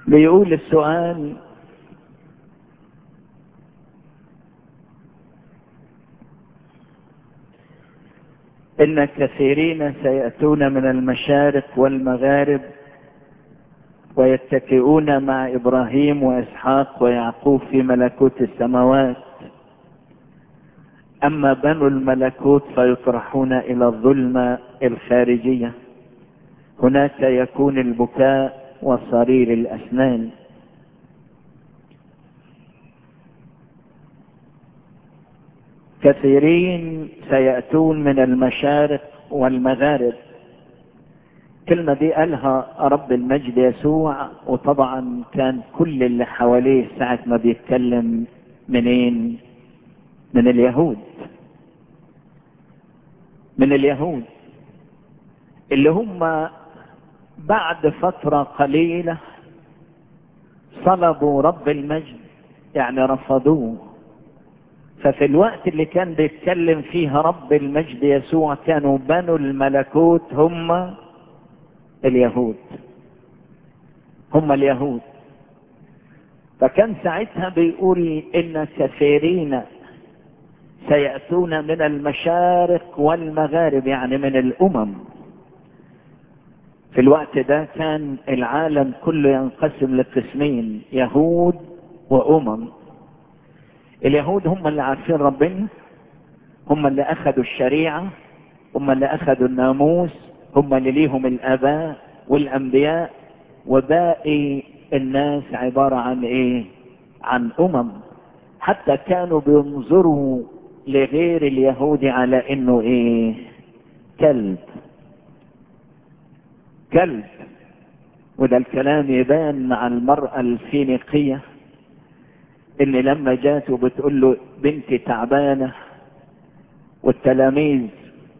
بيقول السؤال إن كثيرين سيأتون من المشارق والمغارب ويتكئون مع إبراهيم وإسحاق ويعقوب في ملكوت السماوات أما بنو الملكوت فيطرحون إلى الظلمة الخارجية هناك يكون البكاء وصرير الأسنان كثيرين سيأتون من المشارق والمغارب الكلمة دي قالها رب المجد يسوع وطبعا كان كل اللي حواليه ساعة ما بيتكلم منين من اليهود من اليهود اللي هم بعد فترة قليلة صلبوا رب المجد يعني رفضوه ففي الوقت اللي كان بيتكلم فيها رب المجد يسوع كانوا بنو الملكوت هم اليهود هم اليهود فكان ساعتها بيقول ان كثيرين سيأتون من المشارق والمغارب يعني من الامم في الوقت ده كان العالم كله ينقسم لقسمين يهود وامم اليهود هم اللي عارفين ربنا هم اللي اخذوا الشريعة هم اللي اخذوا الناموس هم اللي ليهم الاباء والانبياء وباقي الناس عبارة عن ايه عن امم حتى كانوا بينظروا لغير اليهود على انه ايه كلب كلب وده الكلام يبان مع المرأة الفينيقية ان لما جات وبتقول له بنتي تعبانة والتلاميذ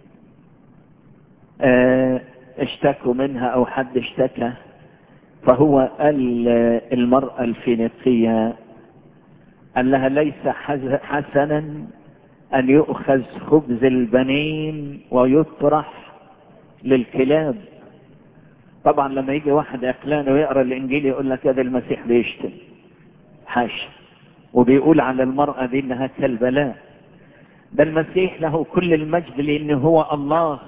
اه اشتكوا منها او حد اشتكى فهو قال المرأة الفينيقية قال لها ليس حسنا ان يؤخذ خبز البنين ويطرح للكلاب طبعا لما يجي واحد اكلان ويقرا الانجيل يقول لك هذا المسيح بيشتم حاشا وبيقول على المرأة دي انها كلبة لا ده المسيح له كل المجد لانه هو الله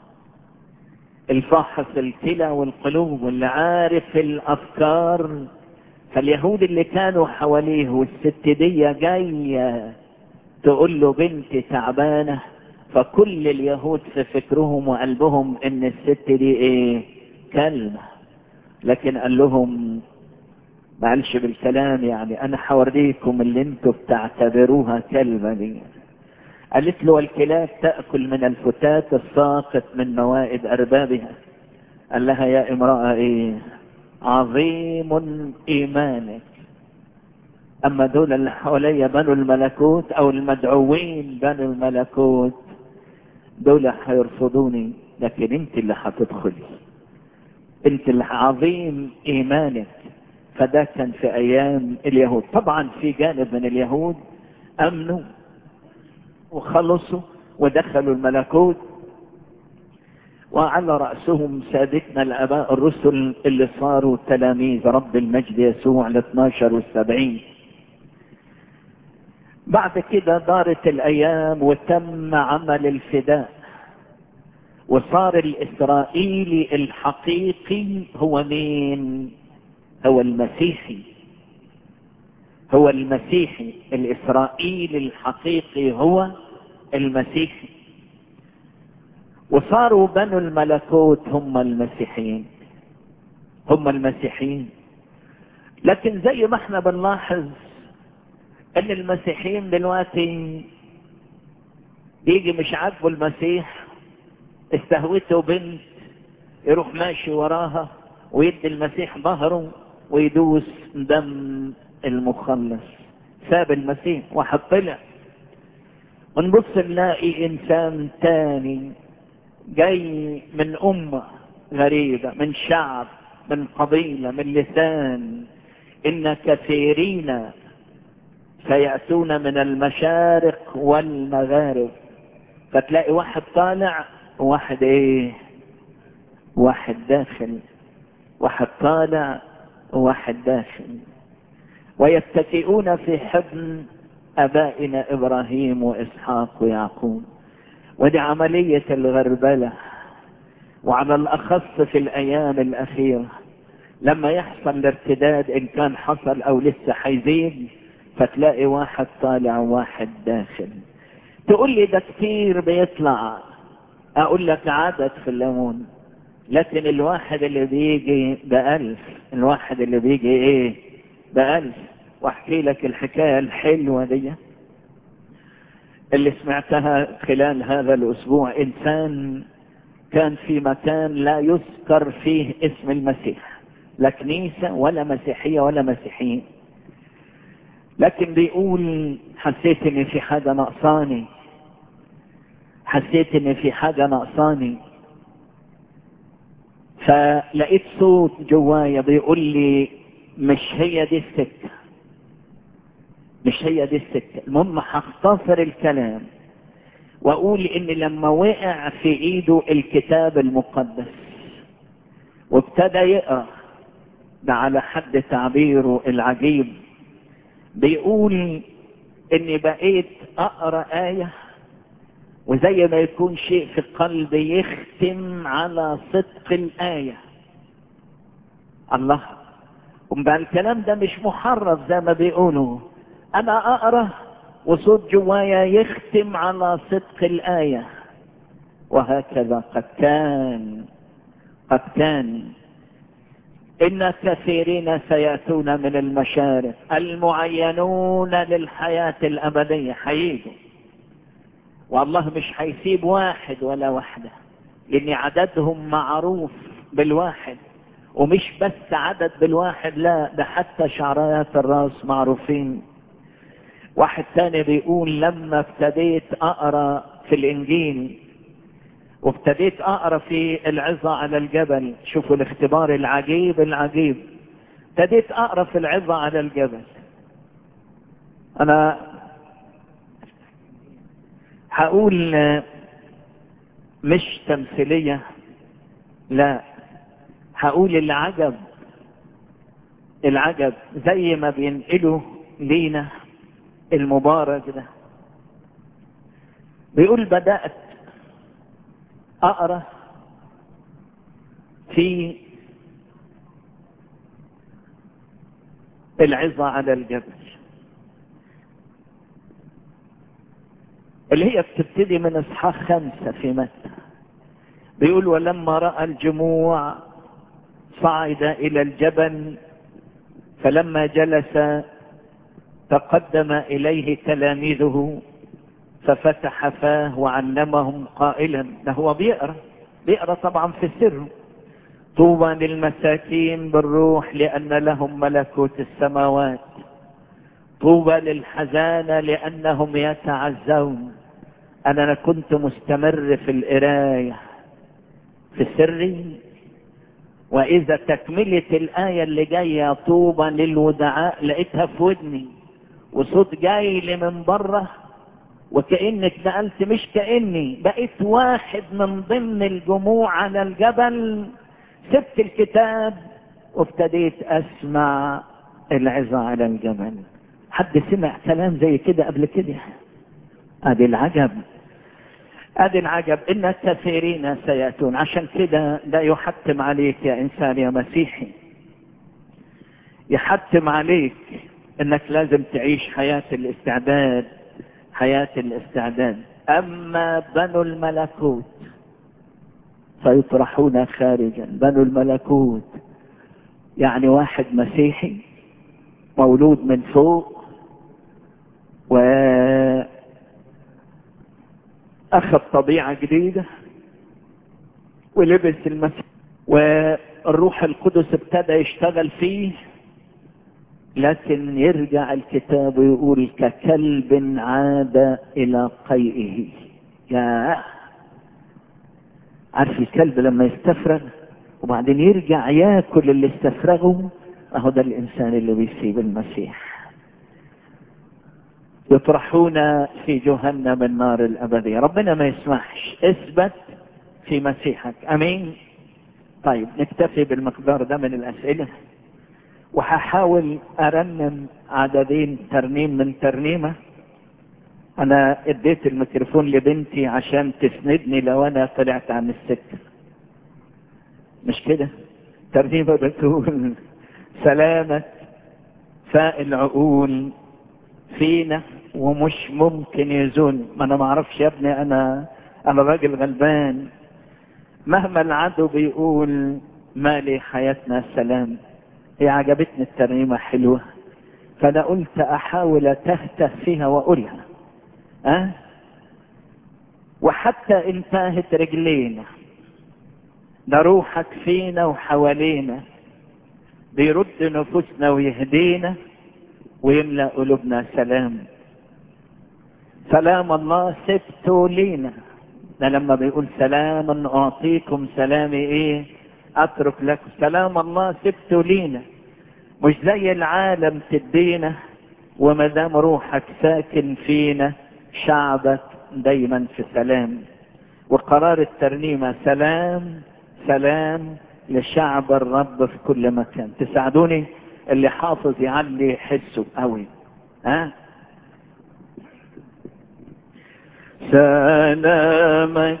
الفاحص الكلى والقلوب واللي عارف الافكار فاليهود اللي كانوا حواليه والست دي جاية تقول له بنتي تعبانة فكل اليهود في فكرهم وقلبهم ان الست دي ايه كلمة لكن قال لهم معلش بالكلام يعني انا حوريكم اللي انتوا بتعتبروها كلمة دي قالت له الكلاب تأكل من الفتات الساقط من موائد أربابها قال لها يا امرأة ايه عظيم ايمانك اما دول اللي حواليا بنو الملكوت او المدعوين بنو الملكوت دول هيرفضوني لكن انت اللي هتدخلي انت اللي عظيم ايمانك فده كان في ايام اليهود طبعا في جانب من اليهود امنوا وخلصوا ودخلوا الملكوت وعلى رأسهم سادتنا الآباء الرسل اللي صاروا تلاميذ رب المجد يسوع ال 12 والسبعين بعد كده دارت الأيام وتم عمل الفداء وصار الإسرائيلي الحقيقي هو مين؟ هو المسيحي هو المسيحي الإسرائيلي الحقيقي هو المسيحي وصاروا بنو الملكوت هم المسيحيين هم المسيحيين لكن زي ما احنا بنلاحظ ان المسيحيين دلوقتي يجي مش عاجبه المسيح استهوته بنت يروح ماشي وراها ويدي المسيح ظهره ويدوس دم المخلص ساب المسيح واحد طلع ونبص نلاقي انسان تاني جاي من امة غريبة من شعب من قبيلة من لسان ان كثيرين سيأتون من المشارق والمغارب فتلاقي واحد طالع وواحد ايه واحد داخل واحد طالع وواحد داخل ويتكئون في حضن ابائنا ابراهيم واسحاق ويعقوب ودي عملية الغربلة وعلى الاخص في الايام الاخيرة لما يحصل الارتداد ان كان حصل او لسه حيزيد فتلاقي واحد طالع وواحد داخل تقول لي ده كتير بيطلع اقول لك عدد في الليمون لكن الواحد اللي بيجي بألف الواحد اللي بيجي ايه بألف واحكي لك الحكاية الحلوة دي اللي سمعتها خلال هذا الاسبوع انسان كان في مكان لا يذكر فيه اسم المسيح لا كنيسة ولا مسيحية ولا مسيحيين لكن بيقول حسيت ان في حاجة نقصاني حسيت ان في حاجة نقصاني فلقيت صوت جوايا بيقول لي مش هي دي السكة مش هي دي السكة المهم هختصر الكلام واقول ان لما وقع في ايده الكتاب المقدس وابتدى يقرا ده على حد تعبيره العجيب بيقول اني بقيت اقرا ايه وزي ما يكون شيء في قلبي يختم على صدق الايه الله وبقى الكلام ده مش محرف زي ما بيقولوا انا اقرا وصوت جوايا يختم على صدق الايه وهكذا قد كان قد كان إن كثيرين سيأتون من المشارق المعينون للحياة الأبدية حييجوا والله مش هيسيب واحد ولا واحدة لأن عددهم معروف بالواحد ومش بس عدد بالواحد لا ده حتى شعريات الراس معروفين واحد تاني بيقول لما ابتديت أقرأ في الإنجيل وابتديت اقرا في العظه على الجبل شوفوا الاختبار العجيب العجيب ابتديت اقرا في العظه على الجبل انا هقول مش تمثيليه لا هقول العجب العجب زي ما بينقلوا لينا المبارك ده بيقول بدات اقرا في العظة على الجبل اللي هي بتبتدي من اصحاح خمسة في متى بيقول ولما رأى الجموع صعد الى الجبل فلما جلس تقدم اليه تلاميذه ففتح فاه وعلمهم قائلا ده هو بيقرا بيقرا طبعا في السر طوبى للمساكين بالروح لان لهم ملكوت السماوات طوبى للحزانة لانهم يتعزون انا كنت مستمر في القرايه في سري واذا تكمله الايه اللي جايه طوبى للودعاء لقيتها في ودني وصوت جاي لي من بره وكأنك نقلت مش كأني بقيت واحد من ضمن الجموع على الجبل سبت الكتاب وابتديت اسمع العظة على الجبل حد سمع كلام زي كده قبل كده ادي العجب ادي العجب ان الكثيرين سياتون عشان كده ده يحتم عليك يا انسان يا مسيحي يحتم عليك انك لازم تعيش حياة الاستعداد حياة الاستعداد اما بنو الملكوت فيطرحون خارجا بنو الملكوت يعني واحد مسيحي مولود من فوق و اخذ طبيعة جديدة ولبس المسيح والروح القدس ابتدى يشتغل فيه لكن يرجع الكتاب ويقول ككلب عاد الى قيئه يا عارف الكلب لما يستفرغ وبعدين يرجع ياكل اللي استفرغه اهو ده الانسان اللي بيسيب المسيح يطرحون في جهنم النار الابديه ربنا ما يسمحش اثبت في مسيحك امين طيب نكتفي بالمقدار ده من الاسئله هحاول ارنم عددين ترنيم من ترنيمه انا اديت الميكروفون لبنتي عشان تسندني لو انا طلعت عن السكه مش كده ترنيمه بتقول سلامة فاء العقول فينا ومش ممكن يزول ما انا ما اعرفش يا ابني انا انا راجل غلبان مهما العدو بيقول ما لي حياتنا سلام هي عجبتني الترنيمة حلوة فانا قلت احاول اتهته فيها واقولها أه؟ وحتى انتهت رجلينا ده روحك فينا وحوالينا بيرد نفوسنا ويهدينا ويملأ قلوبنا سلام سلام الله سبته لينا ده لما بيقول سلاما اعطيكم سلامي ايه اترك لكم سلام الله سبته لينا مش زي العالم تدينا وما دام روحك ساكن فينا شعبك دايما في سلام وقرار الترنيمه سلام سلام لشعب الرب في كل مكان تساعدوني اللي حافظ يعلي حسه قوي ها سلامك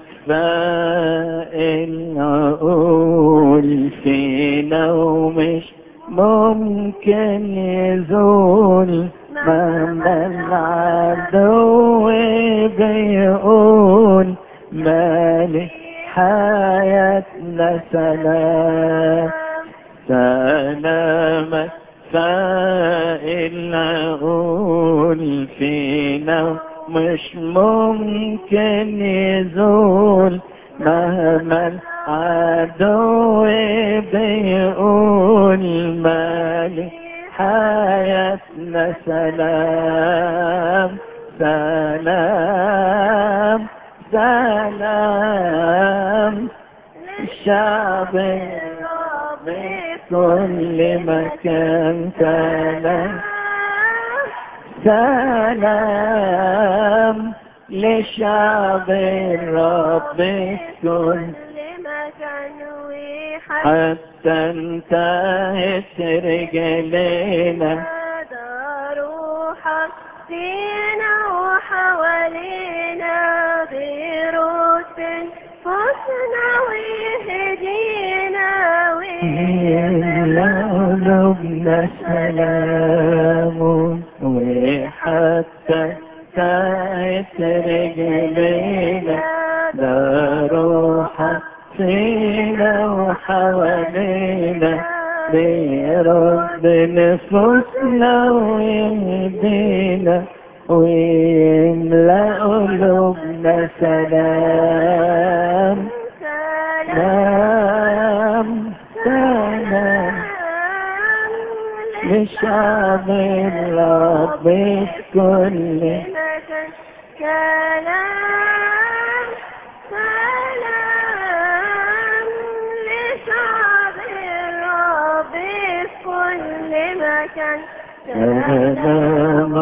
فائل العقول فينا ومش ممكن يزول مهما العدو بيقول مالي حياتنا سلام سلامك فائل العقول فينا مش ممكن يزول مهما العدو بيقول مالي حياتنا سلام سلام سلام الشعب بكل مكان سلام سلام لشعب الرب كل حتى انتهت رجلينا روحك فينا وحوالينا بيروت فوسنا ويهدينا لا قلوبنا سلام وحتى انتهت رجلينا ده روحك فينا وحوالينا بيرد نفوسنا ويهدينا ويملأ قلوبنا سلام سلام سلام لشعب الرب في كل سلام سلام لشعب الرب في كل مكان سلام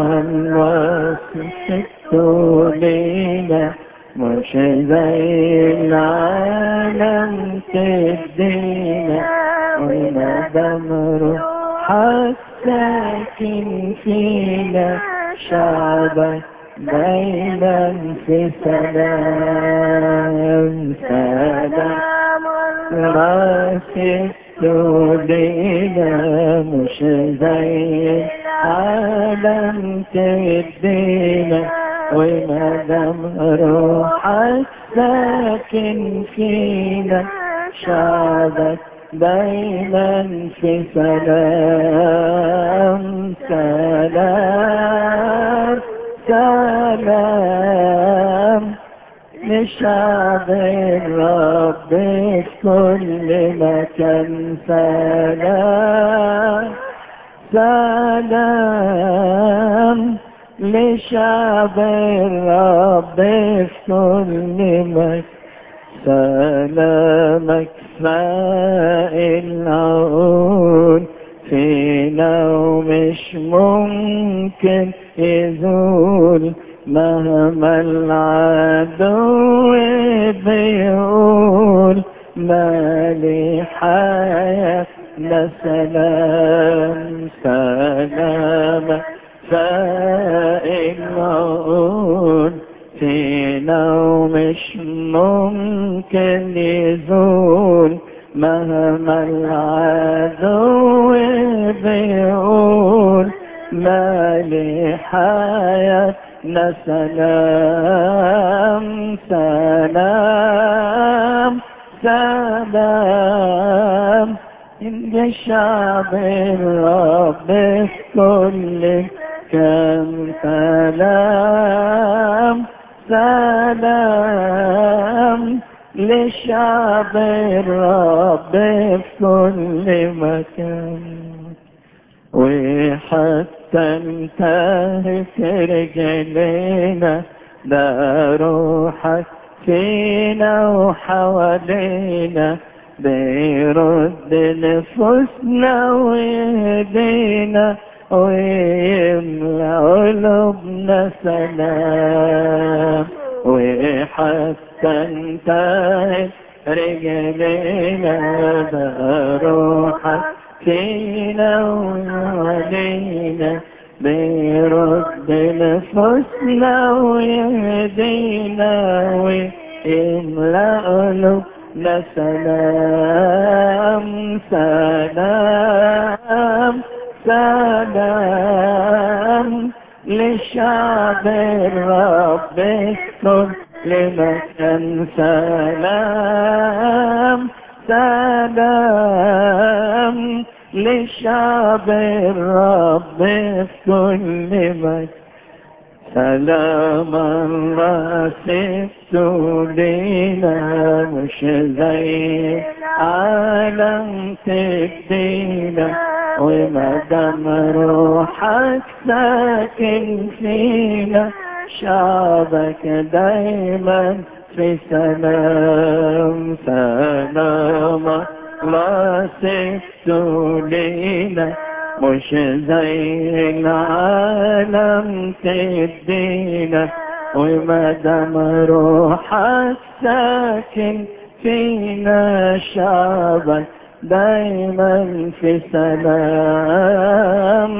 وسكت لينا مش زي العالم تدينا وندم روحك ساكن فينا شعبك دايما في سلام سلام راسك تودينا مش زي العالم تدينا وما دام روحك ساكن فينا شعبك دايما في سلام سلام سلام لشعب الرب في كل مكان سلام سلام لشعب الرب في كل مكان سلامك فائل العون فينا ومش ممكن يزول مهما العدو بيقول ما لي حياتنا سلام بيقول ما لحياتنا سلام سلام سلام إن الشعب الرب كل كم سلام سلام للشعب الرب في كل مكان وحتى انتهت رجلينا ده روحك فينا وحوالينا بيرد نفوسنا ويهدينا ويملى قلوبنا سلام وحتى انتهت رجلينا ده روحك فينا وعلينا بيرد نفوسنا ويهدينا ويملى قلوبنا سلام سلام سلام للشعب الرب كل مكان سلام سلام للشعب الرب في كل مكان سلام الله سبته لينا مش زي عالم تدينا ومدام روحك ساكن فينا شعبك دايما في سلام سلام الله سبته لينا مش زي العالم تدينا ومدام روحك ساكن فينا شعبك دايما في سلام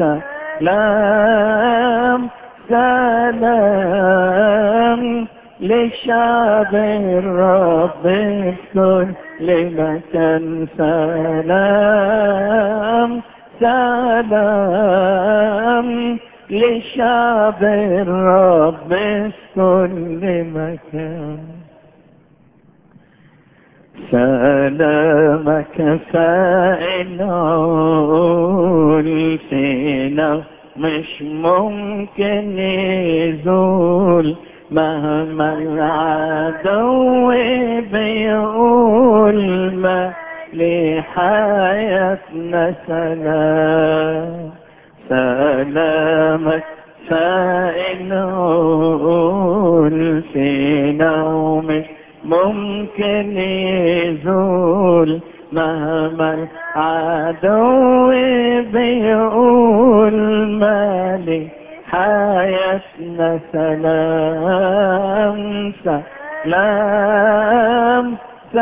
سلام سلام للشعب الرب في كل مكان سلام سلام للشعب الرب في كل مكان سلامك فائل عول فينا مش ممكن يزول مهما العدو بيقول ما لحياتنا سلام سلامك فائل عول فينا ومش ممكن يزول مهما العدو بيقول مالي حياتنا سلام سلام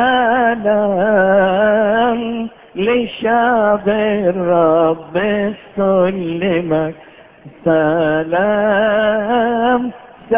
سلام لشعب الرب في كل مكان سلام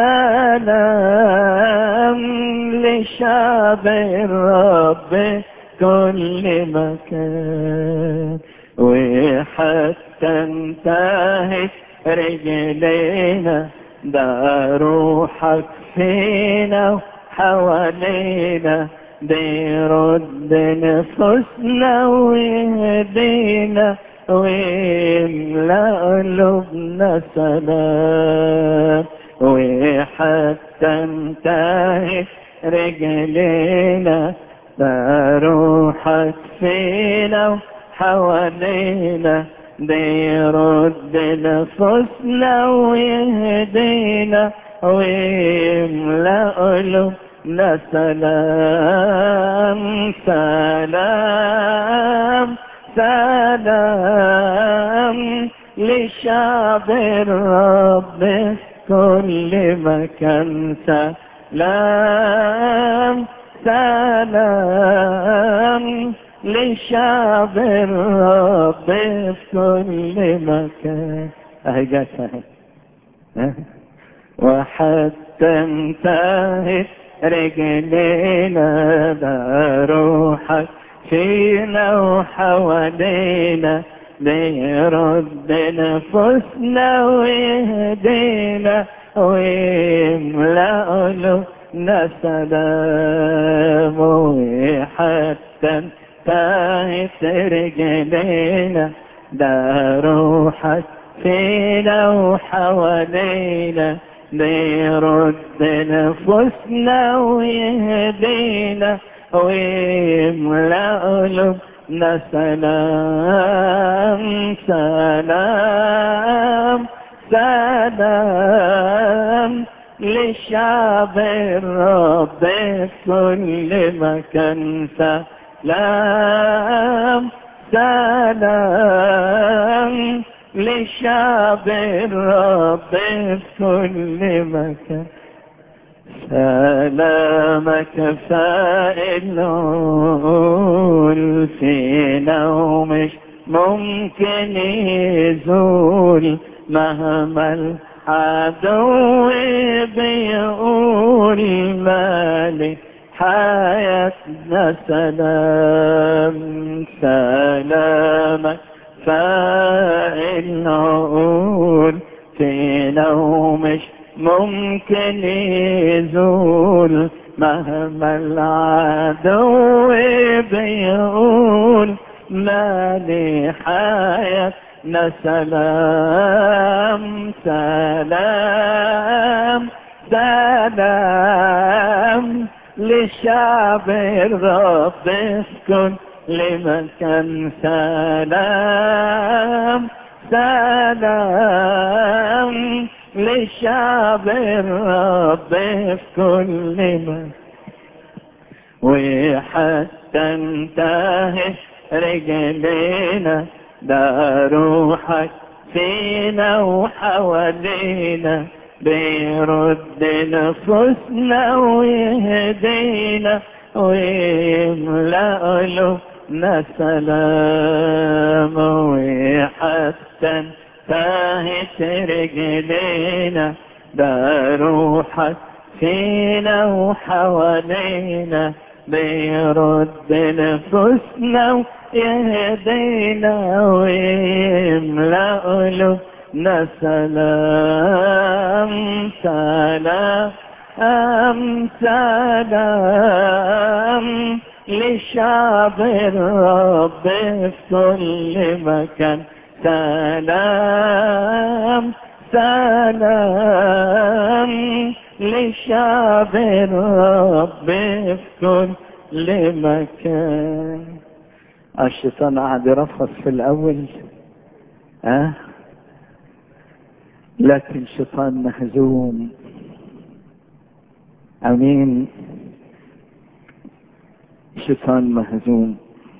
سلام لشعب الرب كل مكان وحتى انتهت رجلينا ده روحك فينا وحوالينا بيرد نفوسنا ويهدينا ويملى قلوبنا سلام وحتى انتهت رجلينا روحك فينا وحوالينا بيرد نفوسنا ويهدينا ويملى قلوبنا سلام سلام سلام لشعب الرب في كل مكان سلام سلام لشعب الرب في كل مكان اهي جت اهي ها؟ وحتى انتهت رجلينا ده روحك فينا وحوالينا بيرد نفوسنا ويهدينا ويملأ قلوبنا سلام وحتى انتهت رجلينا ده روحك فينا وحوالينا بيرد نفوسنا ويهدينا ويملأ قلوبنا سلام سلام سلام للشعب الرب في كل مكان سلام سلام للشعب الرب في كل مكان سلامك فائل فينا ومش ممكن يزول مهما العدو بيقول مالي حياتنا سلام سلامك فائل نقول فينا ومش ممكن يزول مهما العدو بيقول ما لي حياتنا سلام سلام سلام للشعب الرب في كل مكان سلام سلام للشعب الرب في كل مكان وحتى انتهت رجلينا ده روحك فينا وحوالينا بيرد نفوسنا ويهدينا ويملأ قلوبنا سلام وحتى انتهت رجلينا ده روحك فينا وحوالينا بيرد نفوسنا ويهدينا ويملأ قلوبنا سلام سلام سلام للشعب الرب في كل مكان سلام سلام للشعب الرب في كل مكان الشيطان قعد يرفص في الأول أه؟ لكن الشيطان مهزوم أمين شيطان مهزوم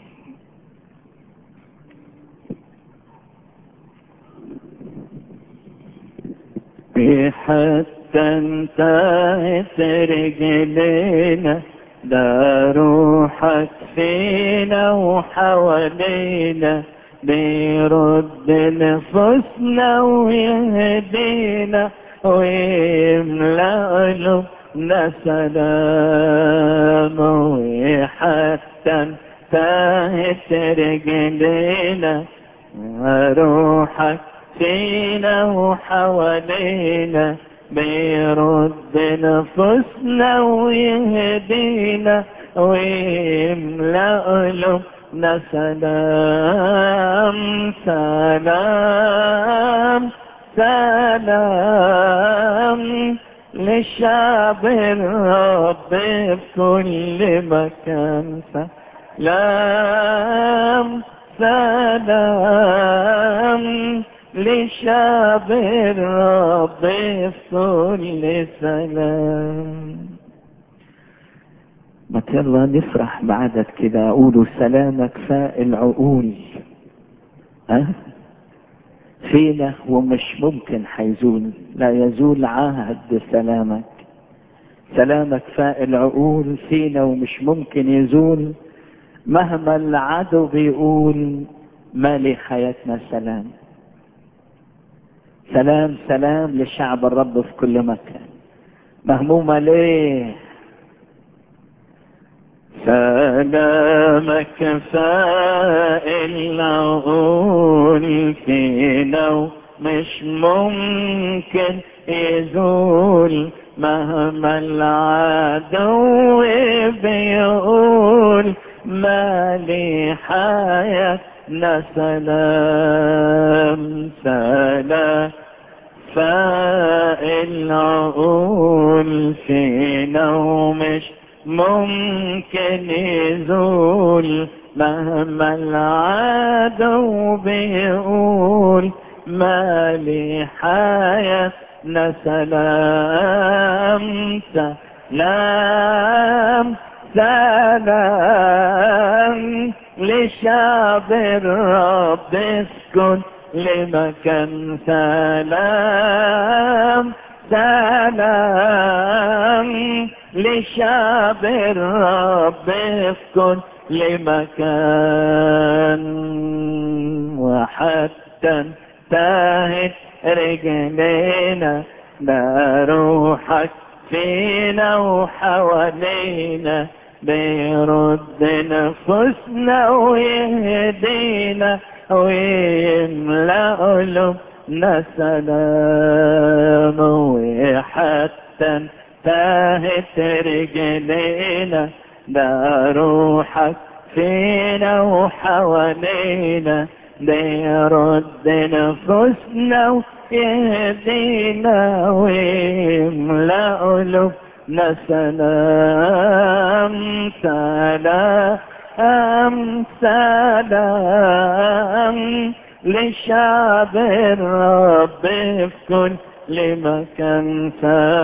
حتى انتهت رجلينا ده روحك فينا وحوالينا بيرد نفوسنا ويهدينا ويملأ قلوبنا سلام وحتى انتهت رجلينا روحك فينا وحوالينا بيرد نفوسنا ويهدينا ويملأ قلوبنا سلام سلام سلام للشعب الرب في كل مكان سلام سلام للشعب الرب في كل سلام ما يلا نفرح بعدد كده قولوا سلامك فاء العقول ها فينا ومش ممكن حيزول لا يزول عهد سلامك سلامك فاء العقول فينا ومش ممكن يزول مهما العدو بيقول ما لي حياتنا سلام سلام سلام لشعب الرب في كل مكان مهمومة ليه سلامك فائل العقول فينا ومش ممكن يزول مهما العدو بيقول ما لي حياتنا سلام سلام فالعقول فينا ومش ممكن يزول مهما العدو بيقول ما لي حياتنا سلام سلام سلام لشعب الرب اسكن لمكان سلام سلام لشعب الرب اسكن لمكان وحتى انتهت رجلينا ده روحك فينا وحوالينا بيرد نفوسنا ويهدينا ويملأ قلوبنا سلام وحتى انتهت رجلينا ده روحك فينا وحوالينا بيرد نفوسنا ويهدينا ويملأ قلوبنا سلام سلام سلام لشعب الرب في كل مكان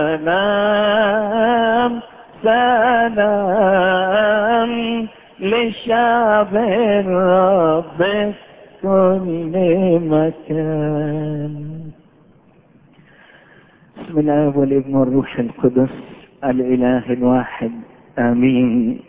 سلام سلام لشعب الرب في كل مكان بسم الله والابن والروح القدس الاله الواحد امين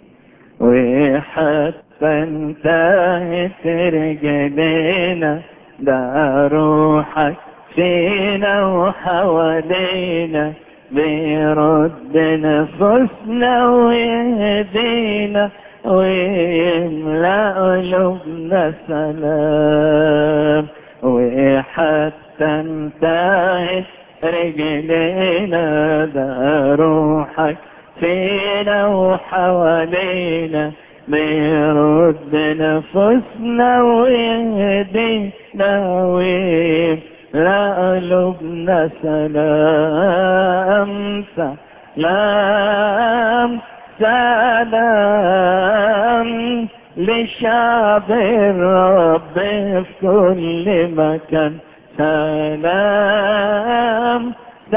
وحتى انتهت رجلينا ده روحك فينا وحوالينا بيرد نفوسنا ويهدينا ويملأ قلوبنا سلام وحتى انتهت رجلينا ده روحك فينا وحوالينا بيرد نفوسنا ويهدينا ويملأ قلوبنا سلام سلام سلام لشعب الرب في كل مكان سلام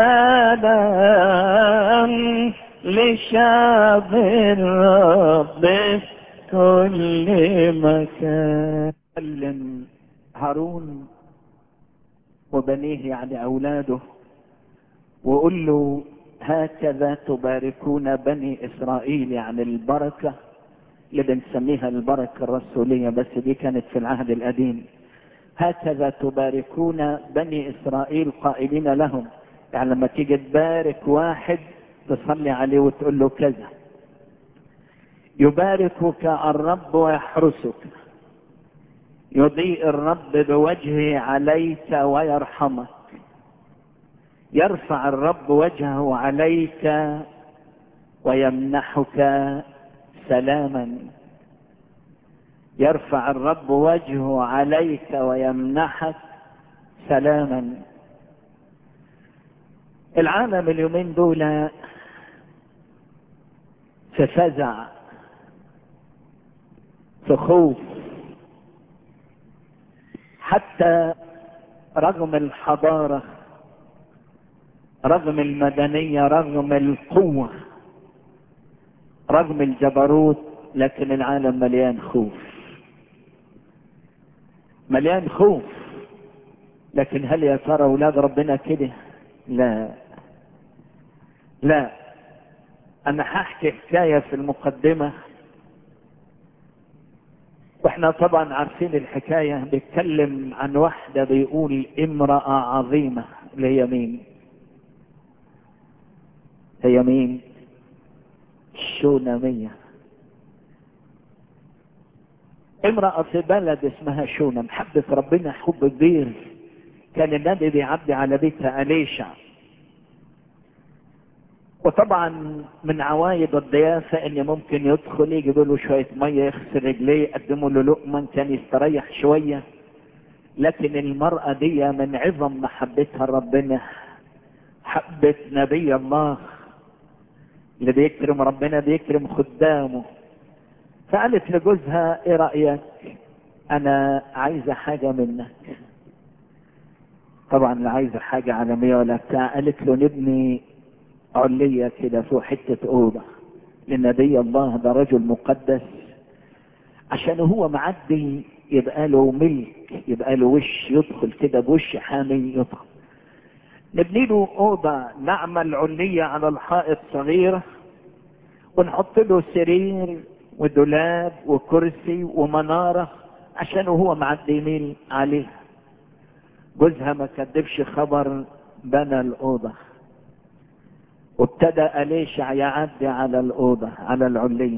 سلام لشعب الرب في كل مكان علم هارون وبنيه يعني أولاده وقل له هكذا تباركون بني إسرائيل يعني البركة اللي بنسميها البركة الرسولية بس دي كانت في العهد القديم هكذا تباركون بني إسرائيل قائلين لهم يعني لما تيجي تبارك واحد تصلي عليه وتقول له كذا يباركك الرب ويحرسك يضيء الرب بوجهه عليك ويرحمك يرفع الرب وجهه عليك ويمنحك سلاما يرفع الرب وجهه عليك ويمنحك سلاما العالم اليومين دول في فزع في خوف حتى رغم الحضاره رغم المدنيه رغم القوه رغم الجبروت لكن العالم مليان خوف مليان خوف لكن هل يا ترى اولاد ربنا كده لا لا انا هحكي حكايه في المقدمه واحنا طبعا عارفين الحكايه بيتكلم عن واحده بيقول امراه عظيمه اللي هي مين هي مين الشوناميه امرأة في بلد اسمها شونم حبت ربنا حب كبير كان النبي بيعدي على بيتها أليشع وطبعا من عوايد الضيافة ان ممكن يدخل يجيب له شوية مية يغسل رجليه يقدموا له لقمة كان يستريح شوية لكن المرأة دي من عظم محبتها ربنا حبت نبي الله اللي بيكرم ربنا بيكرم خدامه فقالت لجوزها ايه رأيك انا عايزة حاجة منك طبعا لا عايزة حاجة عالمية ولا بتاع قالت له نبني علية كده فوق حتة أوضة لنبي الله ده رجل مقدس عشان هو معدي يبقى له ملك يبقى له وش يدخل كده بوش حامي يدخل نبني له أوضة نعمل علية على الحائط صغيرة ونحط له سرير ودولاب وكرسي ومنارة عشان هو معدي يميل عليها جوزها ما كدبش خبر بنى الأوضة وابتدى أليشع يعدي على الأوضة على العلية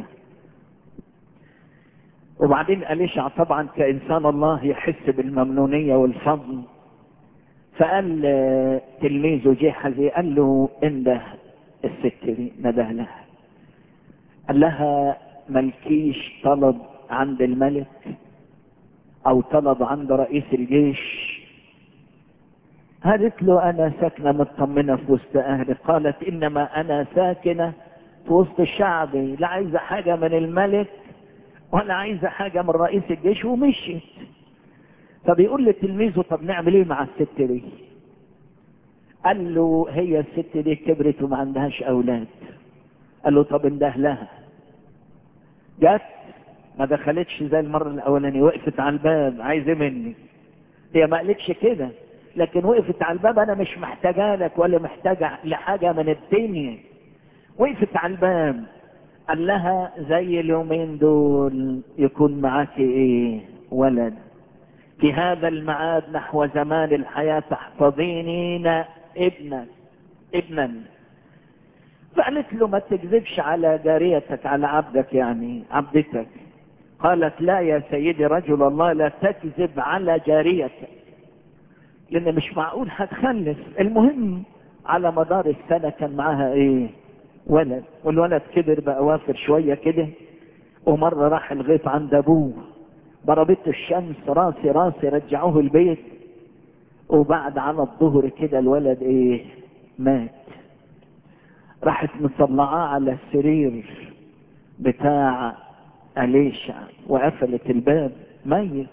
وبعدين أليشع طبعا كإنسان الله يحس بالممنونية والفضل فقال تلميذه جيحزي قال له انده الست دي نده لها قال لها ملكيش طلب عند الملك او طلب عند رئيس الجيش قالت له انا ساكنه مطمنه في وسط اهلي قالت انما انا ساكنه في وسط شعبي لا عايزه حاجه من الملك ولا عايزه حاجه من رئيس الجيش ومشيت فبيقول لتلميذه طب نعمل ايه مع الست دي قال له هي الست دي كبرت وما عندهاش اولاد قال له طب انده لها جت ما دخلتش زي المره الاولانيه وقفت على الباب عايزه مني هي ما قالتش كده لكن وقفت على الباب انا مش محتاجه لك ولا محتاجه لحاجه من الدنيا وقفت على الباب قال لها زي اليومين دول يكون معاك ايه ولد في هذا المعاد نحو زمان الحياة تحفظينين ابنا ابنا فقالت له ما تكذبش على جاريتك على عبدك يعني عبدتك قالت لا يا سيدي رجل الله لا تكذب على جاريتك لان مش معقول هتخلف المهم على مدار السنة كان معاها ايه ولد والولد كبر بقى وافر شوية كده ومرة راح الغيط عند ابوه ضربته الشمس راسي راسي رجعوه البيت وبعد على الظهر كده الولد ايه مات راحت مطلعاه على السرير بتاع أليشع وقفلت الباب ميت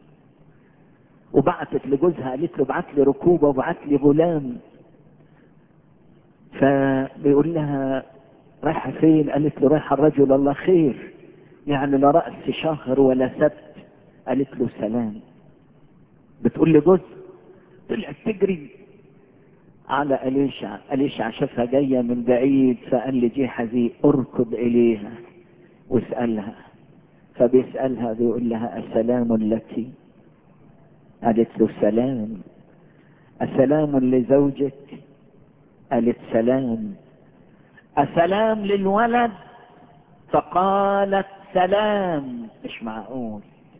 وبعتت لجوزها قالت له ابعت لي ركوبه وابعت لي غلام فبيقول لها رايحه فين؟ قالت له رايحه الرجل الله خير يعني لا رأس شهر ولا سبت قالت له سلام بتقول لي جوز طلعت تجري على أليشع أليشع شافها جاية من بعيد فقال لي جيحزي اركض إليها واسألها فبيسألها بيقول لها السلام لك قالت له سلام السلام لزوجك قالت سلام السلام للولد فقالت سلام مش معقول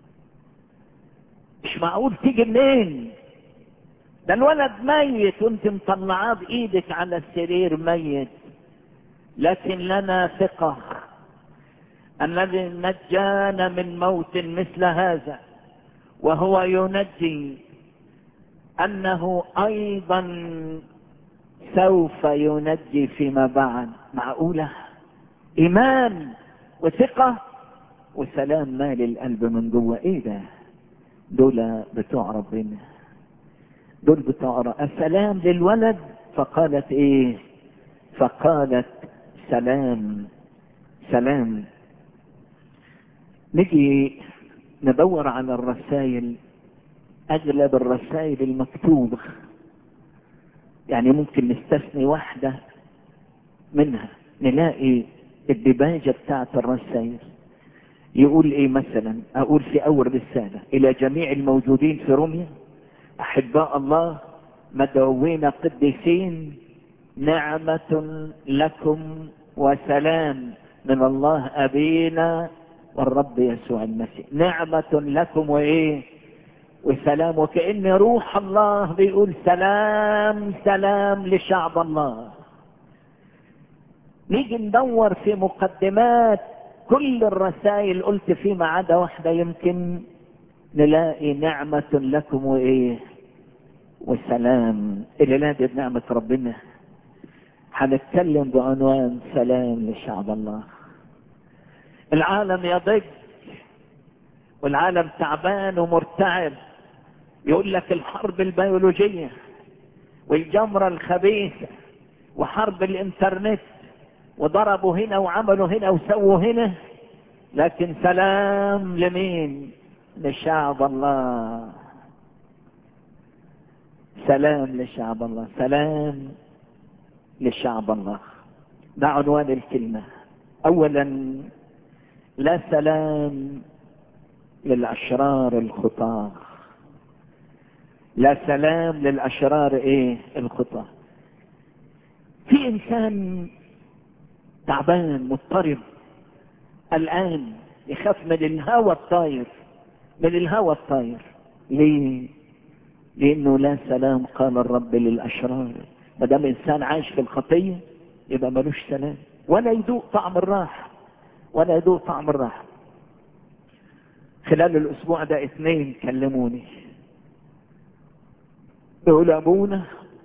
مش معقول تيجي منين ده الولد ميت وانت مطلعاه بايدك على السرير ميت لكن لنا ثقة الذي نجانا من موت مثل هذا وهو ينجي انه ايضا سوف ينجي فيما بعد معقولة ايمان وثقة وسلام مال القلب من جوه ايه ده دول بتوع ربنا دول بتوع رب. السلام للولد فقالت ايه فقالت سلام سلام نجي ندور على الرسائل اغلب الرسائل المكتوبة يعني ممكن نستثني واحدة منها نلاقي الدباجة بتاعت الرسائل يقول ايه مثلا اقول في اول رسالة الى جميع الموجودين في روميا احباء الله مدعوين قديسين نعمة لكم وسلام من الله ابينا والرب يسوع المسيح نعمة لكم وإيه وسلام وكأن روح الله بيقول سلام سلام لشعب الله نيجي ندور في مقدمات كل الرسائل قلت في ما عدا واحدة يمكن نلاقي نعمة لكم وإيه وسلام اللي نادي بنعمة ربنا هنتكلم بعنوان سلام لشعب الله العالم يضج والعالم تعبان ومرتعب يقول لك الحرب البيولوجية والجمرة الخبيثة وحرب الانترنت وضربوا هنا وعملوا هنا وسووا هنا لكن سلام لمين لشعب الله سلام لشعب الله سلام لشعب الله ده عنوان الكلمة اولا لا سلام للاشرار الخطاه لا سلام للاشرار ايه الخطاه في انسان تعبان مضطرب الان يخاف من الهوى الطاير من الهوى الطاير ليه لانه لا سلام قال الرب للاشرار ما دام انسان عايش في الخطيه يبقى ملوش سلام ولا يذوق طعم الراحه ولا يذوق طعم الراحه خلال الاسبوع ده اثنين كلموني يقول ابونا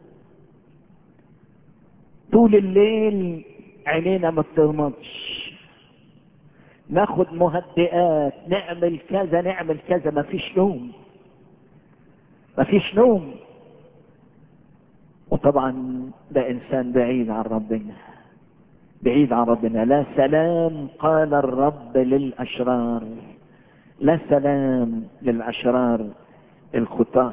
طول الليل عينينا ما بتغمضش ناخد مهدئات نعمل كذا نعمل كذا ما فيش نوم ما فيش نوم وطبعا ده انسان بعيد عن ربنا بعيد عن ربنا لا سلام قال الرب للاشرار لا سلام للاشرار الخطاه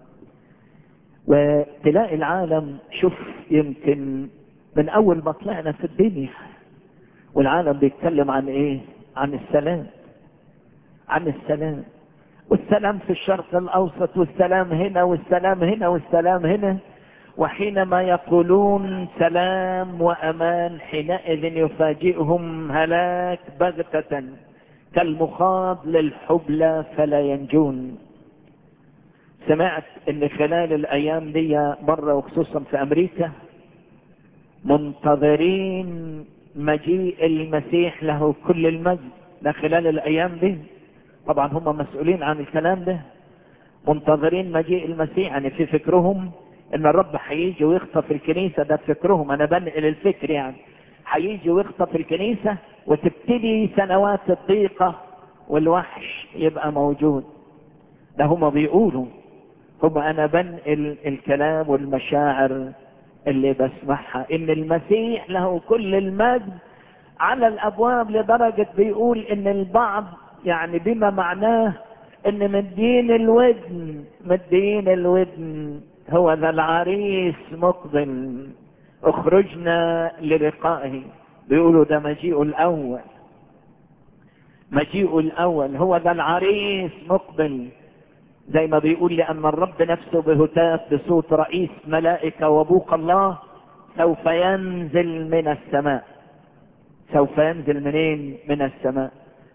وتلاقي العالم شوف يمكن من اول ما طلعنا في الدنيا والعالم بيتكلم عن ايه عن السلام عن السلام والسلام في الشرق الاوسط والسلام هنا والسلام هنا والسلام هنا وحينما يقولون سلام وامان حينئذ يفاجئهم هلاك بغته كالمخاض للحبلى فلا ينجون سمعت ان خلال الايام دي بره وخصوصا في امريكا منتظرين مجيء المسيح له كل المجد ده خلال الايام دي طبعا هم مسؤولين عن الكلام ده منتظرين مجيء المسيح يعني في فكرهم ان الرب هيجي ويخطف الكنيسه ده فكرهم انا بنقل الفكر يعني هيجي ويخطف الكنيسه وتبتدي سنوات الضيقه والوحش يبقى موجود ده هم بيقولوا هم انا بنقل الكلام والمشاعر اللي بسمعها ان المسيح له كل المجد على الابواب لدرجة بيقول ان البعض يعني بما معناه ان مدين الودن مدين الودن هو ذا العريس مقبل اخرجنا للقائه بيقولوا ده مجيء الاول مجيء الاول هو ذا العريس مقبل زي ما بيقول لأن الرب نفسه بهتاف بصوت رئيس ملائكة وبوق الله سوف ينزل من السماء سوف ينزل منين من السماء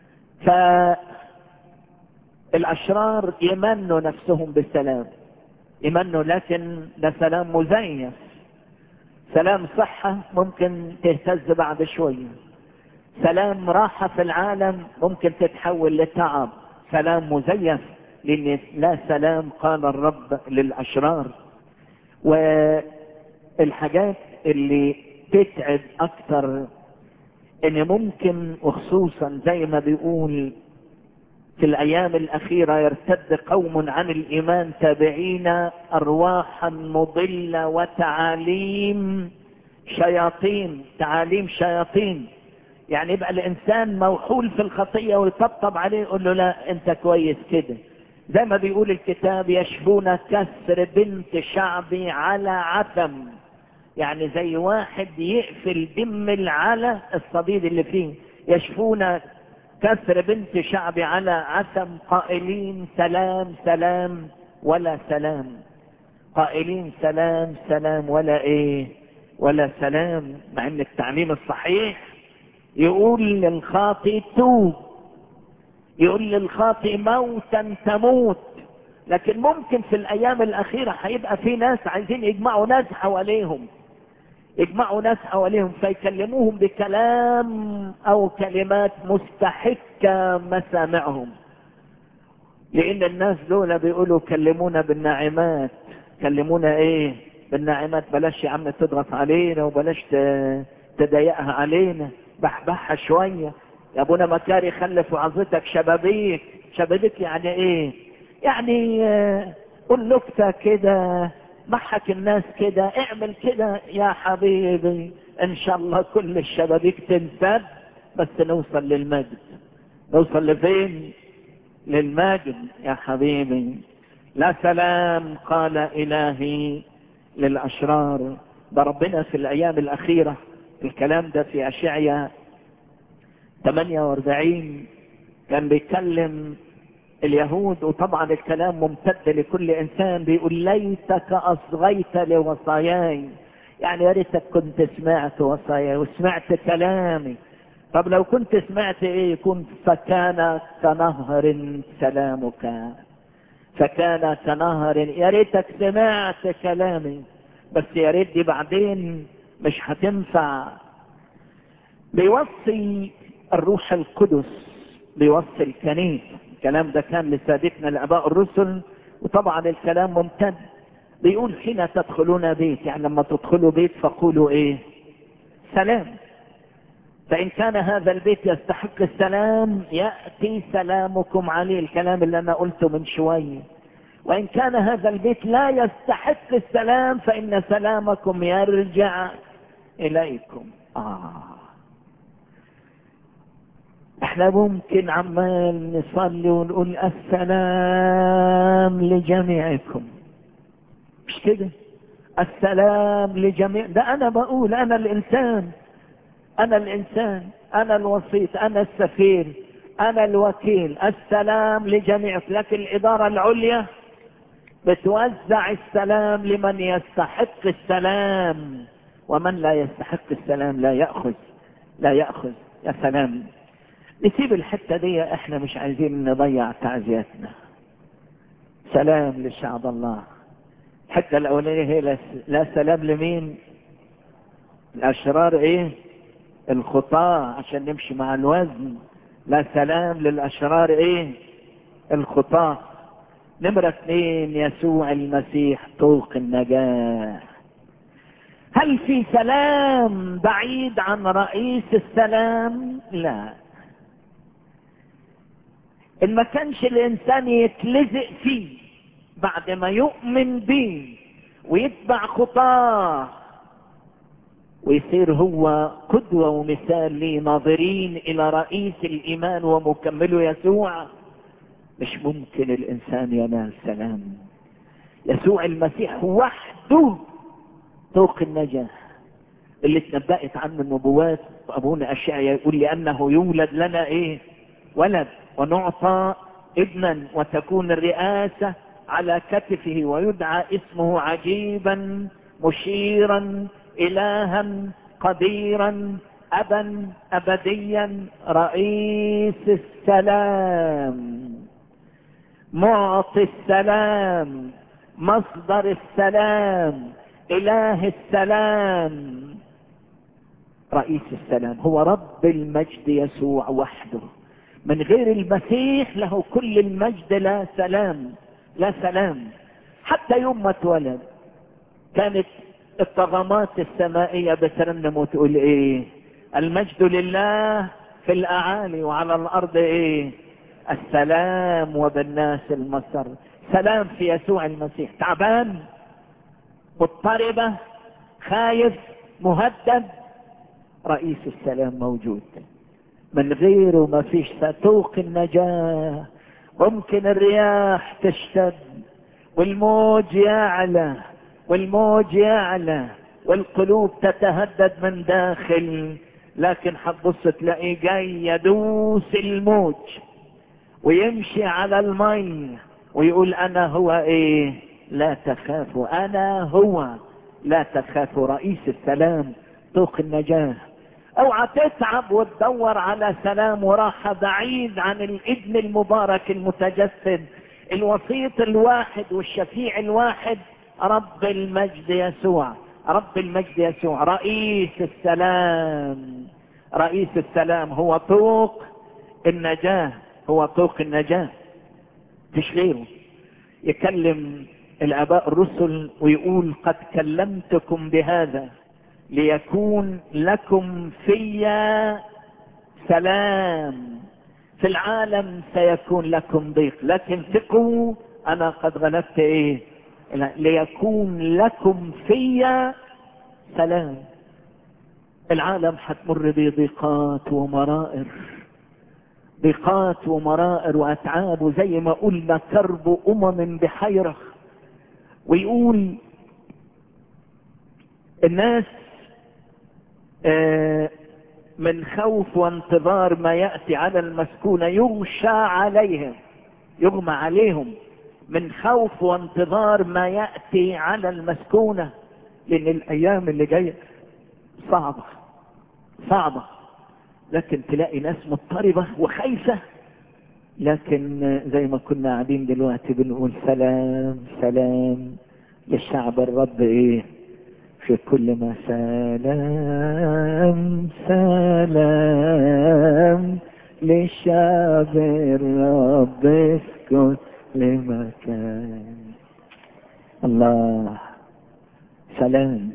فالأشرار يمنوا نفسهم بالسلام يمنوا لكن ده سلام مزيف سلام صحة ممكن تهتز بعد شوية سلام راحة في العالم ممكن تتحول لتعب سلام مزيف لان لا سلام قال الرب للاشرار والحاجات اللي تتعب اكتر ان ممكن وخصوصا زي ما بيقول في الايام الاخيرة يرتد قوم عن الايمان تابعين ارواحا مضلة وتعاليم شياطين تعاليم شياطين يعني يبقى الانسان موحول في الخطية ويطبطب عليه يقول له لا انت كويس كده زي ما بيقول الكتاب يشفون كسر بنت شعبي على عتم يعني زي واحد يقفل دم على الصديد اللي فيه يشفون كسر بنت شعبي على عتم قائلين سلام سلام ولا سلام قائلين سلام سلام ولا ايه ولا سلام مع ان التعليم الصحيح يقول للخاطي توب يقول للخاطئ موتا تموت لكن ممكن في الايام الاخيرة هيبقى في ناس عايزين يجمعوا ناس حواليهم يجمعوا ناس حواليهم فيكلموهم بكلام او كلمات مستحكة مسامعهم لان الناس دول بيقولوا كلمونا بالناعمات كلمونا ايه بالناعمات بلاش يا عم تضغط علينا وبلاش تضايقها علينا بحبحها شوية يا ابونا مكاري خلف وعظتك شبابيك شبابيك يعني ايه يعني قول نكتة كده ضحك الناس كده اعمل كده يا حبيبي ان شاء الله كل الشبابيك تنسد بس نوصل للمجد نوصل لفين للمجد يا حبيبي لا سلام قال الهي للاشرار ده ربنا في الايام الاخيرة الكلام ده في اشعيا 48 كان بيتكلم اليهود وطبعا الكلام ممتد لكل انسان بيقول ليتك اصغيت لوصاياي يعني يا ريتك كنت سمعت وصاياي وسمعت كلامي طب لو كنت سمعت ايه كنت فكان كنهر سلامك فكان كنهر يا ريتك سمعت كلامي بس يا ريت دي بعدين مش هتنفع بيوصي الروح القدس بيوصي الكنيسه الكلام ده كان لسادتنا الاباء الرسل وطبعا الكلام ممتد بيقول حين تدخلون بيت يعني لما تدخلوا بيت فقولوا ايه سلام فان كان هذا البيت يستحق السلام ياتي سلامكم عليه الكلام اللي انا قلته من شويه وان كان هذا البيت لا يستحق السلام فان سلامكم يرجع اليكم آه. احنا ممكن عمال نصلي ونقول السلام لجميعكم مش كده السلام لجميع ده انا بقول انا الانسان انا الانسان انا الوسيط انا السفير انا الوكيل السلام لجميع لكن الادارة العليا بتوزع السلام لمن يستحق السلام ومن لا يستحق السلام لا يأخذ لا يأخذ يا سلام نسيب الحتة دي احنا مش عايزين نضيع تعزياتنا سلام لشعب الله الحتة الاولانية هي لا, لا سلام لمين الاشرار ايه الخطاة عشان نمشي مع الوزن لا سلام للاشرار ايه الخطاة نمرة اثنين يسوع المسيح طوق النجاة هل في سلام بعيد عن رئيس السلام لا ان ما كانش الانسان يتلزق فيه بعد ما يؤمن بيه ويتبع خطاه ويصير هو قدوة ومثال لي ناظرين الى رئيس الايمان ومكمله يسوع مش ممكن الانسان ينال سلام يسوع المسيح وحده طوق النجاة اللي اتنبأت عنه النبوات ابونا اشعيا يقول لانه يولد لنا ايه ولد ونعطى ابنا وتكون الرئاسة على كتفه ويدعى اسمه عجيبا مشيرا الها قديرا ابا ابديا رئيس السلام معطي السلام مصدر السلام اله السلام رئيس السلام هو رب المجد يسوع وحده من غير المسيح له كل المجد لا سلام لا سلام حتى يوم ما اتولد كانت الطغمات السمائية بترنم وتقول ايه المجد لله في الاعالي وعلى الارض ايه السلام وبالناس المسر سلام في يسوع المسيح تعبان مضطربة خايف مهدد رئيس السلام موجود من غيره ما فيش ستوق النجاة ممكن الرياح تشتد والموج يعلى والموج يعلى والقلوب تتهدد من داخل لكن حتبص تلاقيه جاي يدوس الموج ويمشي على المي ويقول انا هو ايه لا تخافوا انا هو لا تخافوا رئيس السلام طوق النجاة اوعى تتعب وتدور على سلام وراحة بعيد عن الابن المبارك المتجسد الوسيط الواحد والشفيع الواحد رب المجد يسوع رب المجد يسوع رئيس السلام رئيس السلام هو طوق النجاة هو طوق النجاة مش غيره يكلم الاباء الرسل ويقول قد كلمتكم بهذا ليكون لكم في سلام في العالم سيكون لكم ضيق لكن ثقوا انا قد غلبت ايه ليكون لكم في سلام العالم حتمر بضيقات ومرائر ضيقات ومرائر واتعاب وزي ما قلنا كرب امم بحيره ويقول الناس من خوف وانتظار ما ياتي على المسكونه يغشى عليهم يغمى عليهم من خوف وانتظار ما ياتي على المسكونه لان الايام اللي جايه صعبه صعبه لكن تلاقي ناس مضطربه وخايفه لكن زي ما كنا قاعدين دلوقتي بنقول سلام سلام للشعب الرب ايه في كل ما سلام سلام للشعب الرب في كل مكان الله سلام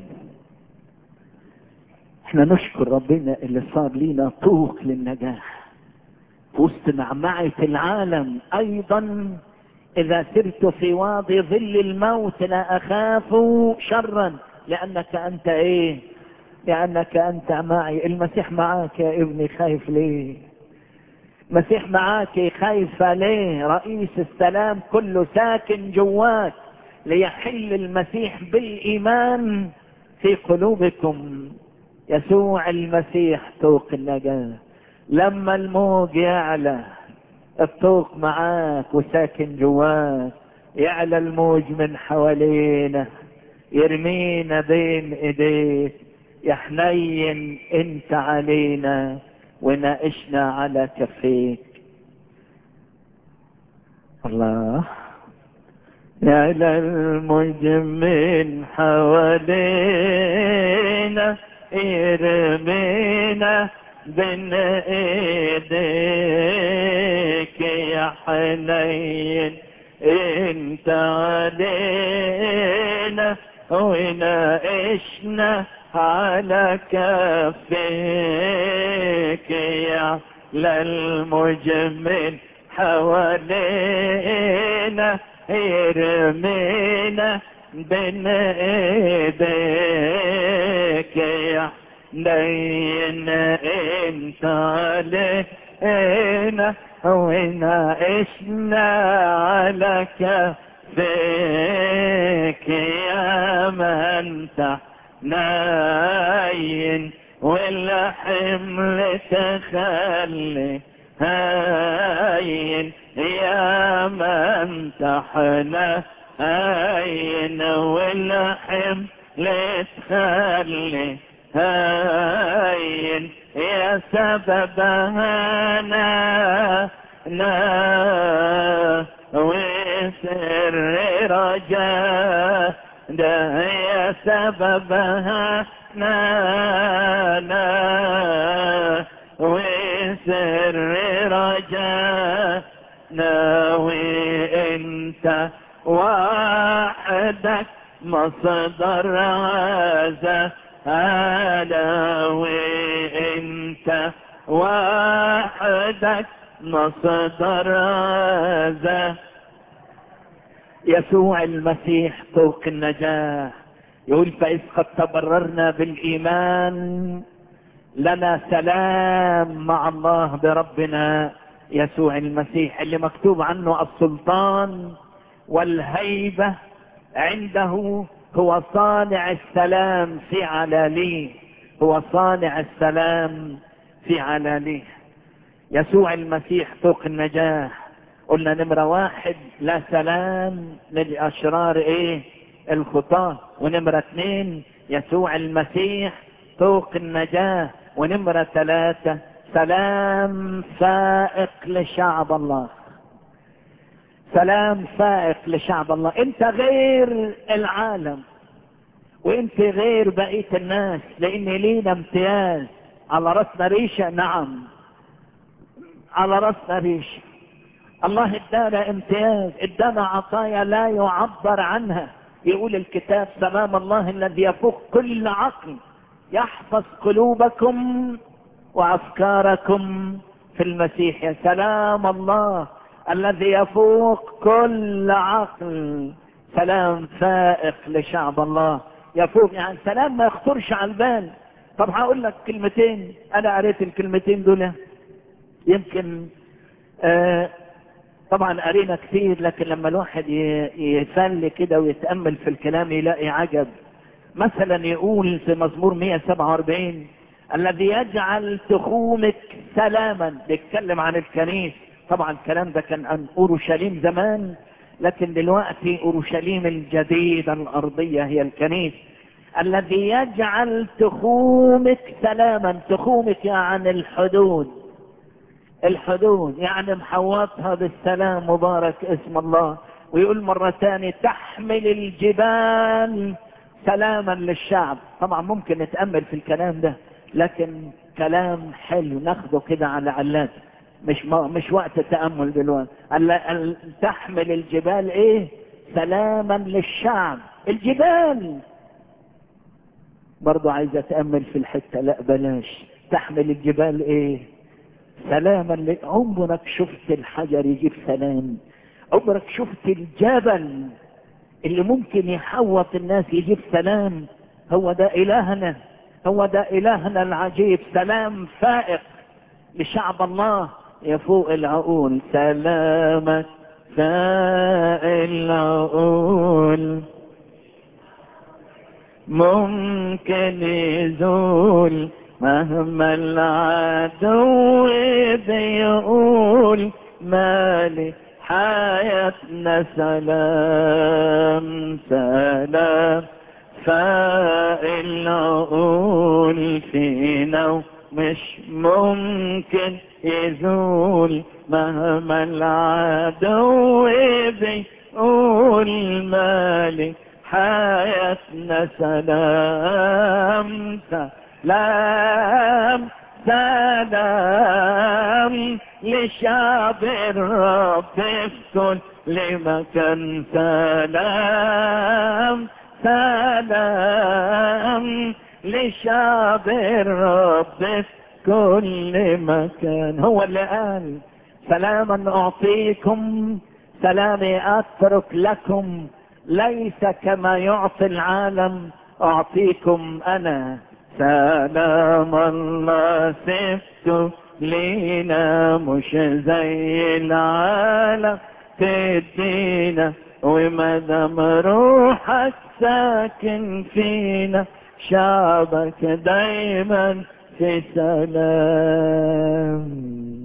احنا نشكر ربنا اللي صار لينا طوق للنجاح في وسط معمعة العالم ايضا اذا سرت في واضي ظل الموت لا اخاف شرا لانك انت ايه لانك انت معي المسيح معاك يا ابني خايف ليه مسيح معاك خايفة ليه رئيس السلام كله ساكن جواك ليحل المسيح بالايمان في قلوبكم يسوع المسيح طوق النجاة لما الموج يعلى الطوق معاك وساكن جواك يعلى الموج من حوالينا يرمينا بين ايديك يا حنين انت علينا وناقشنا على كفيك الله يعلى الموج من حوالينا يرمينا بين ايديك يا حنين انت علينا وناقشنا على كفيك يا للمجمل حوالينا يرمينا بين ايديك يا لين انت علينا وناقشنا على كفيك يا من ناين والحمل تخلي هاين يا من تحنى هاين والحمل تخلي هاين يا سبب هنا نا وسر رجاء ده يا سببها نا نا وسر رجاء ناوي انت وحدك مصدر عزة انا وانت وحدك مصدر عزة يسوع المسيح طوق النجاة يقول فإذ قد تبررنا بالإيمان لنا سلام مع الله بربنا يسوع المسيح اللي مكتوب عنه السلطان والهيبة عنده هو صانع السلام في علاليه هو صانع السلام في علاليه يسوع المسيح طوق النجاة قلنا نمرة واحد لا سلام للأشرار ايه الخطاة ونمرة اثنين يسوع المسيح طوق النجاة ونمرة ثلاثة سلام فائق لشعب الله سلام فائق لشعب الله انت غير العالم وانت غير بقية الناس لان لينا امتياز على راسنا ريشة نعم على راسنا ريشة الله ادانا امتياز ادانا عطايا لا يعبر عنها يقول الكتاب سلام الله الذي يفوق كل عقل يحفظ قلوبكم وافكاركم في المسيح يا سلام الله الذي يفوق كل عقل سلام فائق لشعب الله يفوق يعني سلام ما يخطرش على البال طب هقول لك كلمتين انا قريت الكلمتين دول يمكن آه طبعا قرينا كثير لكن لما الواحد يسلي كده ويتامل في الكلام يلاقي عجب مثلا يقول في مزمور 147 الذي يجعل تخومك سلاما بيتكلم عن الكنيس طبعا الكلام ده كان عن اورشليم زمان لكن دلوقتي اورشليم الجديده الارضيه هي الكنيس الذي يجعل تخومك سلاما تخومك يعني الحدود الحدود يعني محوطها بالسلام مبارك اسم الله ويقول مرة ثانية تحمل الجبال سلاما للشعب طبعا ممكن نتأمل في الكلام ده لكن كلام حلو ناخده كده على علات مش مش وقت التأمل دلوقتي تحمل الجبال ايه سلاما للشعب الجبال برضو عايز اتأمل في الحتة لا بلاش تحمل الجبال ايه سلاما لك عمرك شفت الحجر يجيب سلام عمرك شفت الجبل اللي ممكن يحوط الناس يجيب سلام هو ده إلهنا هو ده إلهنا العجيب سلام فائق لشعب الله يفوق العقول سلامك فائق العقول ممكن يزول مهما العدو بيقول مالي حياتنا سلام سلام فالعقول فينا مش ممكن يزول مهما العدو بيقول مالي حياتنا سلام سلام سلام لشعب الرب في كل مكان سلام سلام لشعب الرب في كل مكان هو اللي قال سلاما اعطيكم سلامي اترك لكم ليس كما يعطي العالم اعطيكم انا سلام الله سبته لينا مش زي العالم تدينا ومدام روحك ساكن فينا شعبك دايما في سلام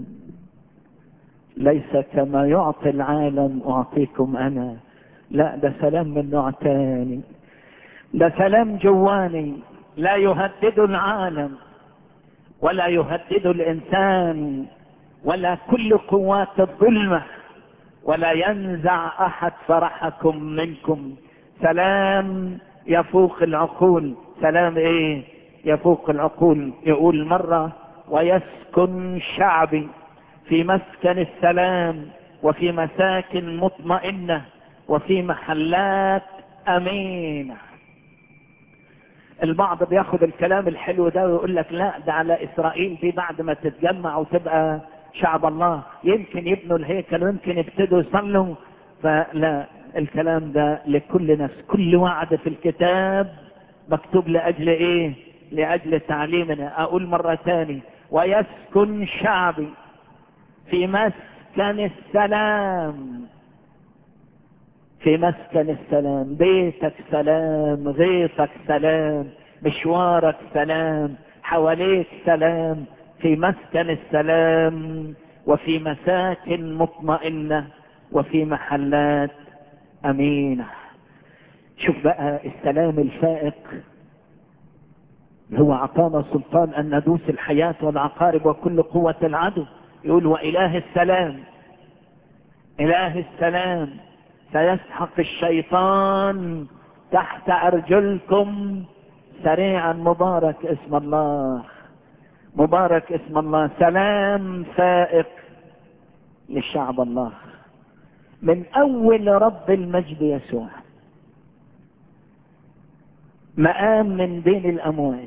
ليس كما يعطي العالم اعطيكم انا لا ده سلام من نوع تاني ده سلام جواني لا يهدد العالم ولا يهدد الانسان ولا كل قوات الظلمه ولا ينزع احد فرحكم منكم سلام يفوق العقول سلام ايه يفوق العقول يقول مره ويسكن شعبي في مسكن السلام وفي مساكن مطمئنه وفي محلات امينه البعض بياخد الكلام الحلو ده ويقول لك لا ده على اسرائيل دي بعد ما تتجمع وتبقى شعب الله يمكن يبنوا الهيكل ويمكن يبتدوا يصلوا فلا الكلام ده لكل نفس كل وعد في الكتاب مكتوب لاجل ايه لاجل تعليمنا اقول مرة ثانية ويسكن شعبي في مسكن السلام في مسكن السلام بيتك سلام غيطك سلام مشوارك سلام حواليك سلام في مسكن السلام وفي مساكن مطمئنة وفي محلات أمينة شوف بقى السلام الفائق هو أعطانا سلطان أن ندوس الحياة والعقارب وكل قوة العدو يقول وإله السلام إله السلام سيسحق الشيطان تحت أرجلكم سريعا مبارك اسم الله مبارك اسم الله سلام فائق لشعب الله من أول رب المجد يسوع مقام من بين الأموات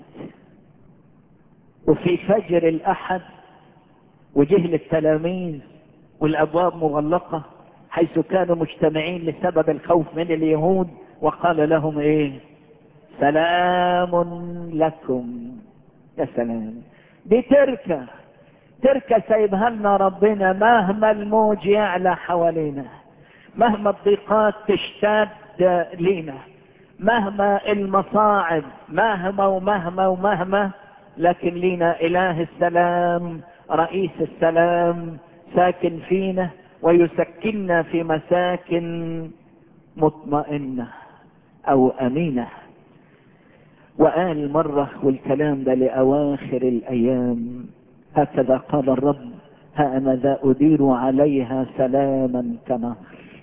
وفي فجر الأحد وجهل التلاميذ والأبواب مغلقة حيث كانوا مجتمعين لسبب الخوف من اليهود وقال لهم ايه سلام لكم يا سلام دي تركة تركة سايبها لنا ربنا مهما الموج يعلى حوالينا مهما الضيقات تشتد لينا مهما المصاعب مهما ومهما ومهما لكن لينا اله السلام رئيس السلام ساكن فينا ويسكننا في مساكن مطمئنه او امينه وقال مره والكلام ده لاواخر الايام هكذا قال الرب ها انا ذا ادير عليها سلاما كنهر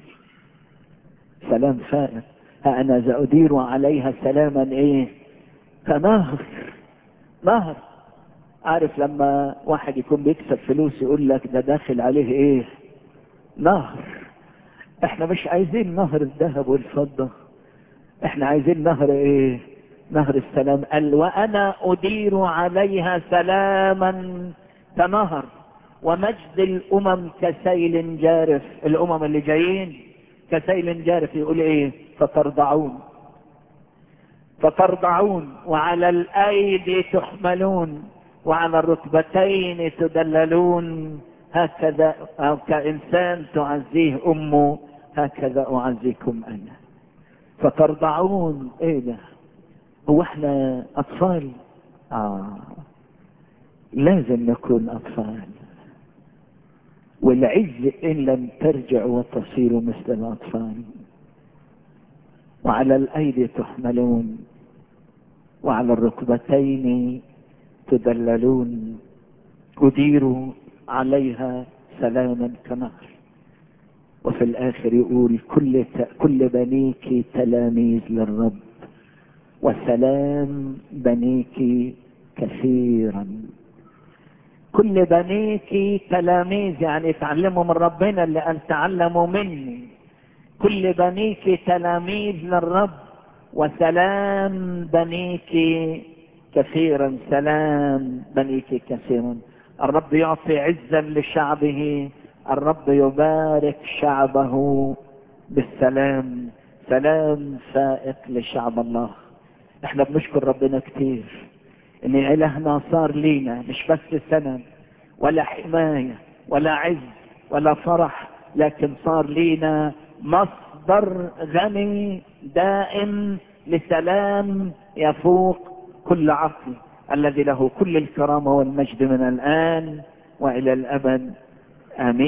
سلام فائق ها انا ذا ادير عليها سلاما ايه كنهر نهر عارف لما واحد يكون بيكسب فلوس يقول لك ده داخل عليه ايه نهر احنا مش عايزين نهر الذهب والفضة احنا عايزين نهر ايه نهر السلام قال وانا ادير عليها سلاما كنهر ومجد الامم كسيل جارف الامم اللي جايين كسيل جارف يقول ايه فترضعون فترضعون وعلى الايدي تحملون وعلى الركبتين تدللون هكذا أو كإنسان تعزيه أمه هكذا أعزيكم أنا فترضعون إيه ده هو احنا أطفال آه لازم نكون أطفال والعز إن لم ترجعوا وتصيروا مثل الأطفال وعلى الأيدي تحملون وعلى الركبتين تدللون أديروا عليها سلاما كنهر وفي الآخر يقول كل كل بنيك تلاميذ للرب وسلام بنيك كثيرا كل بنيك تلاميذ يعني تعلموا من ربنا اللي قال تعلموا مني كل بنيك تلاميذ للرب وسلام بنيك كثيرا سلام بنيك كثيرا الرب يعطي عزا لشعبه الرب يبارك شعبه بالسلام سلام فائق لشعب الله احنا بنشكر ربنا كتير ان الهنا صار لينا مش بس سند ولا حماية ولا عز ولا فرح لكن صار لينا مصدر غني دائم لسلام يفوق كل عقل الذي له كل الكرامة والمجد من الآن وإلى الأبد آمين